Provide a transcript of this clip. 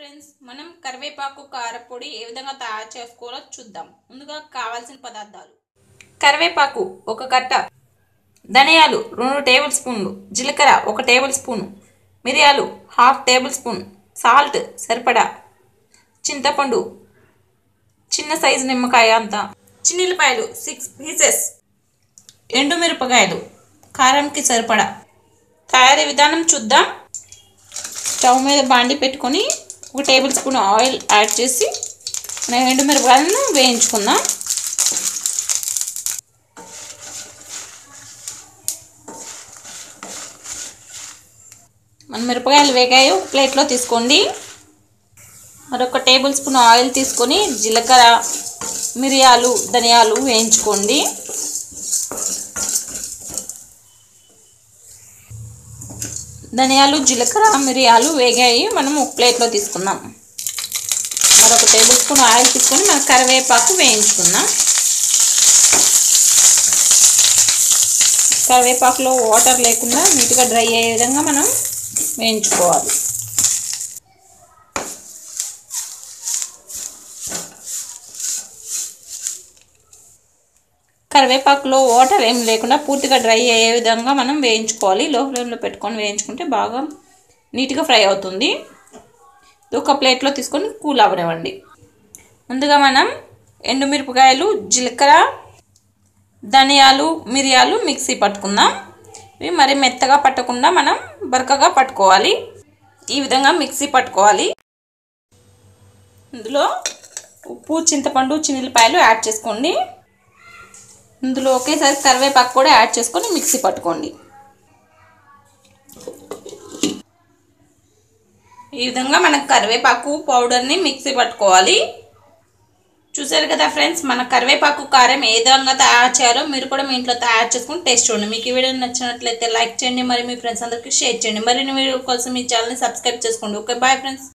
friends మనం కరివేపాకు కారపొడి ఏ విధంగా తయారు చేసుకోవాలో చూద్దాం ముందుగా కావాల్సిన పదార్థాలు కరివేపాకు ఒక కట్ట ధనియాలు రెండు టేబుల్ స్పూన్లు జీలకర్ర ఒక టేబుల్ స్పూను మిరియాలు హాఫ్ టేబుల్ స్పూన్ సాల్ట్ సరిపడా చింతపండు చిన్న సైజు నిమ్మకాయ అంతా చిన్నిల్లిపాయలు సిక్స్ పీసెస్ ఎండుమిరపకాయలు కారంకి సరిపడా తయారీ విధానం చూద్దాం స్టవ్ మీద బాండి పెట్టుకొని ఒక టేబుల్ స్పూన్ ఆయిల్ యాడ్ చేసి మన ఎండుమిరపకాయలను వేయించుకుందాం మన మిరపకాయలు వేగాయి ఒక ప్లేట్లో తీసుకోండి మరొక టేబుల్ స్పూన్ ఆయిల్ తీసుకొని జీలకర్ర మిరియాలు ధనియాలు వేయించుకోండి ధనియాలు జీలకర్ర మిరియాలు వేగాయి మనం ఒక ప్లేట్లో తీసుకుందాం మరొక టేబుల్ స్పూన్ ఆయిల్ తీసుకొని మనం కరివేపాకు వేయించుకుందాం కరివేపాకులో వాటర్ లేకుండా నీట్గా డ్రై అయ్యే విధంగా మనం వేయించుకోవాలి కరివేపాకులో వాటర్ ఏం లేకుండా పూర్తిగా డ్రై అయ్యే విధంగా మనం వేయించుకోవాలి లో ఫ్లేమ్లో పెట్టుకొని వేయించుకుంటే బాగా నీట్గా ఫ్రై అవుతుంది ఇది ఒక ప్లేట్లో తీసుకొని కూల్ అవ్వనివ్వండి ముందుగా మనం ఎండుమిరపకాయలు జీలకర్ర ధనియాలు మిరియాలు మిక్సీ పట్టుకుందాం ఇవి మరి మెత్తగా పట్టకుండా మనం బరకగా పట్టుకోవాలి ఈ విధంగా మిక్సీ పట్టుకోవాలి ఇందులో ఉప్పు చింతపండు చిన్నిపాయలు యాడ్ చేసుకోండి ఇందులో ఒకేసారి కరివేపాకు కూడా యాడ్ చేసుకొని మిక్సీ పట్టుకోండి ఈ విధంగా మనకు కరివేపాకు పౌడర్ని మిక్సీ పట్టుకోవాలి చూసారు కదా ఫ్రెండ్స్ మన కరివేపాకు కారం ఏ విధంగా తయారు చేయాలో మీరు కూడా మీ ఇంట్లో తయారు చేసుకుని టేస్ట్ చూడండి మీకు ఈ వీడియో నచ్చినట్లయితే లైక్ చేయండి మరి మీ ఫ్రెండ్స్ అందరికీ షేర్ చేయండి మరిన్ని వీడియో కోసం మీ ఛానల్ని సబ్స్క్రైబ్ చేసుకోండి ఓకే బాయ్ ఫ్రెండ్స్